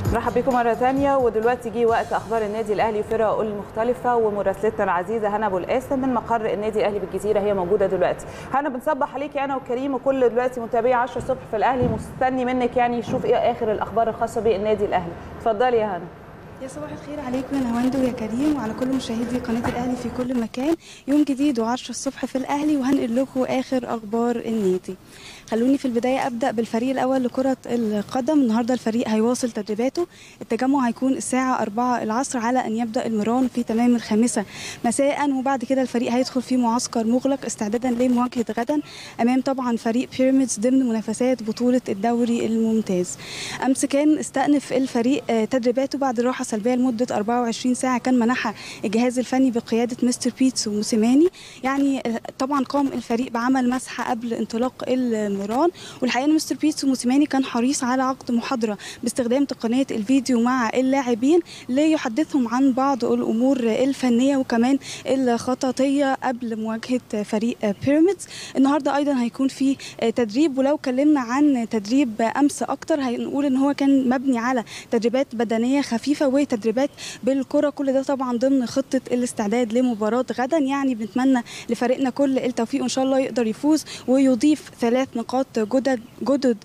نرحب بكم مرة تانية ودلوقتي جه وقت أخبار النادي الأهلي وفرقه المختلفة ومراسلتنا العزيزة هنا أبو القاسم من مقر النادي الأهلي بالجزيرة هي موجودة دلوقتي. هنا بنصبح عليكي أنا وكريم وكل دلوقتي متابعي 10 الصبح في الأهلي مستني منك يعني يشوف إيه آخر الأخبار الخاصة بالنادي الأهلي. اتفضلي يا هنا. يا صباح الخير عليكم يا نهاوند ويا كريم وعلى كل مشاهدي قناه الاهلي في كل مكان يوم جديد و10 الصبح في الاهلي وهنقل لكم اخر اخبار النادي خلوني في البدايه ابدا بالفريق الاول لكره القدم النهارده الفريق هيواصل تدريباته التجمع هيكون الساعه 4 العصر على ان يبدا المران في تمام الخامسه مساء وبعد كده الفريق هيدخل في معسكر مغلق استعدادا لمواجهه غدا امام طبعا فريق بيراميدز ضمن منافسات بطوله الدوري الممتاز امس كان استأنف الفريق تدريباته بعد راحه سلبيه لمده 24 ساعه كان منحها الجهاز الفني بقياده مستر بيتسو موسيماني يعني طبعا قام الفريق بعمل مسحه قبل انطلاق المران والحقيقه ان مستر بيتسو موسيماني كان حريص على عقد محاضره باستخدام تقنيه الفيديو مع اللاعبين ليحدثهم عن بعض الامور الفنيه وكمان الخططيه قبل مواجهه فريق بيراميدز النهارده ايضا هيكون في تدريب ولو كلمنا عن تدريب امس اكتر هنقول ان هو كان مبني على تدريبات بدنيه خفيفه وتدريبات بالكره كل ده طبعا ضمن خطه الاستعداد لمباراه غدا يعني بنتمنى لفريقنا كل التوفيق وان شاء الله يقدر يفوز ويضيف ثلاث نقاط جدد جدد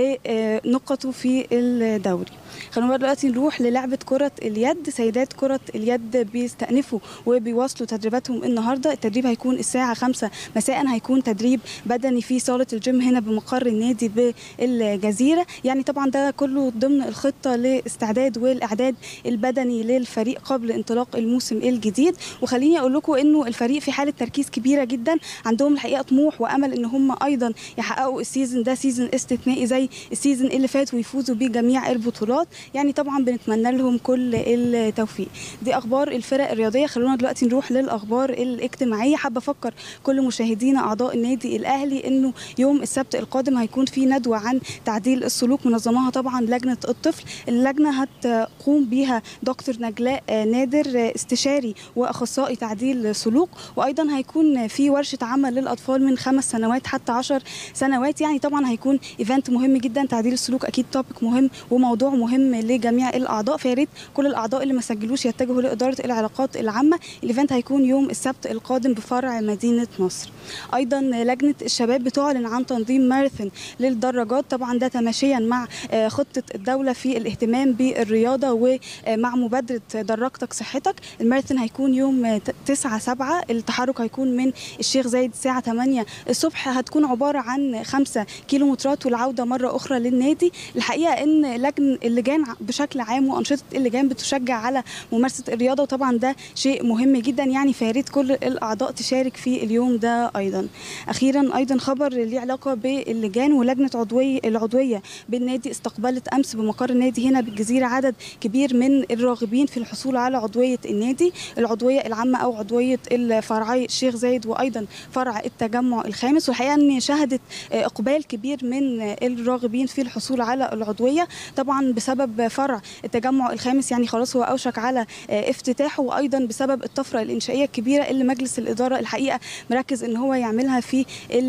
لنقطه في الدوري خلونا دلوقتي نروح للعبه كره اليد سيدات كره اليد بيستأنفوا وبيواصلوا تدريباتهم النهارده التدريب هيكون الساعه 5 مساء هيكون تدريب بدني في صاله الجيم هنا بمقر النادي بالجزيره يعني طبعا ده كله ضمن الخطه لاستعداد والاعداد البدني للفريق قبل انطلاق الموسم الجديد وخليني اقول لكم انه الفريق في حاله تركيز كبيره جدا عندهم الحقيقه طموح وامل ان هم ايضا يحققوا السيزون ده سيزون استثنائي زي السيزون اللي فات ويفوزوا بجميع البطولات يعني طبعا بنتمنى لهم كل التوفيق دي اخبار الفرق الرياضيه خلونا دلوقتي نروح للاخبار الاجتماعيه حابه افكر كل مشاهدينا اعضاء النادي الاهلي انه يوم السبت القادم هيكون في ندوه عن تعديل السلوك منظماها طبعا لجنه الطفل اللجنه هتقوم بيها دكتور نجلاء نادر استشاري واخصائي تعديل سلوك وايضا هيكون في ورشه عمل للاطفال من خمس سنوات حتى عشر سنوات يعني طبعا هيكون ايفنت مهم جدا تعديل السلوك اكيد توبيك مهم وموضوع مهم لجميع الاعضاء فيا ريت كل الاعضاء اللي ما سجلوش يتجهوا لاداره العلاقات العامه الايفنت هيكون يوم السبت القادم بفرع مدينه نصر ايضا لجنه الشباب بتعلن عن تنظيم ماراثون للدراجات طبعا ده تماشيا مع خطه الدوله في الاهتمام بالرياضه ومع مبادره دراجتك صحتك الماراثون هيكون يوم 9 7 التحرك هيكون من الشيخ زايد الساعه 8 الصبح هتكون عباره عن 5 كيلومترات والعوده مره اخرى للنادي الحقيقه ان لجن اللجان بشكل عام وانشطه اللجان بتشجع على ممارسه الرياضه وطبعا ده شيء مهم جدا يعني فيا ريت كل الاعضاء تشارك في اليوم ده ايضا اخيرا ايضا خبر ليه علاقه باللجان ولجنه عضويه العضويه بالنادي استقبلت امس بمقر النادي هنا بالجزيره عدد كبير من الراغبين في الحصول على عضويه النادي العضويه العامه او عضويه الفرعي الشيخ زايد وايضا فرع التجمع الخامس والحقيقه ان شهدت اقبال كبير من الراغبين في الحصول على العضويه طبعا بسبب فرع التجمع الخامس يعني خلاص هو اوشك على افتتاحه وايضا بسبب الطفره الانشائيه الكبيره اللي مجلس الاداره الحقيقه مركز ان هو يعملها في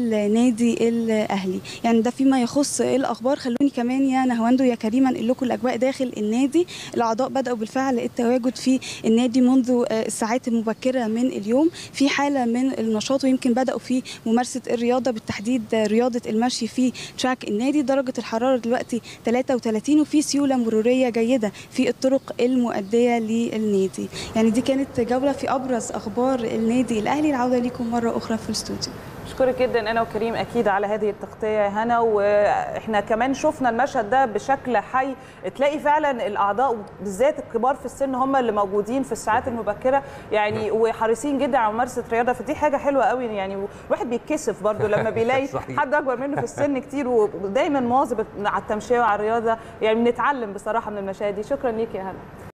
النادي الاهلي يعني ده فيما يخص الاخبار خلوني كمان يا نهواندو يا كريما انقل لكم الاجواء داخل النادي الاعضاء بداوا بالفعل التواجد في النادي منذ الساعات المبكره من اليوم في حاله من النشاط ويمكن بداوا في ممارسه الرياضه بالتحديد رياضه المشي في تراك النادي درجه الحراره دلوقتي 33 وفي سيوله مروريه جيده في الطرق المؤديه للنادي يعني دي كانت جوله في ابرز اخبار النادي الاهلي العوده ليكم مره اخرى في الاستوديو اشكرك جدا انا وكريم اكيد على هذه التغطيه يا هنا واحنا كمان شفنا المشهد ده بشكل حي تلاقي فعلا الاعضاء بالذات الكبار في السن هم اللي موجودين في الساعات المبكره يعني وحريصين جدا على ممارسه رياضه فدي حاجه حلوه قوي يعني الواحد بيتكسف برضو لما بيلاقي حد اكبر منه في السن كتير ودايما مواظب على التمشيه وعلى الرياضه يعني بنتعلم بصراحه من المشاهد دي شكرا ليك يا هنا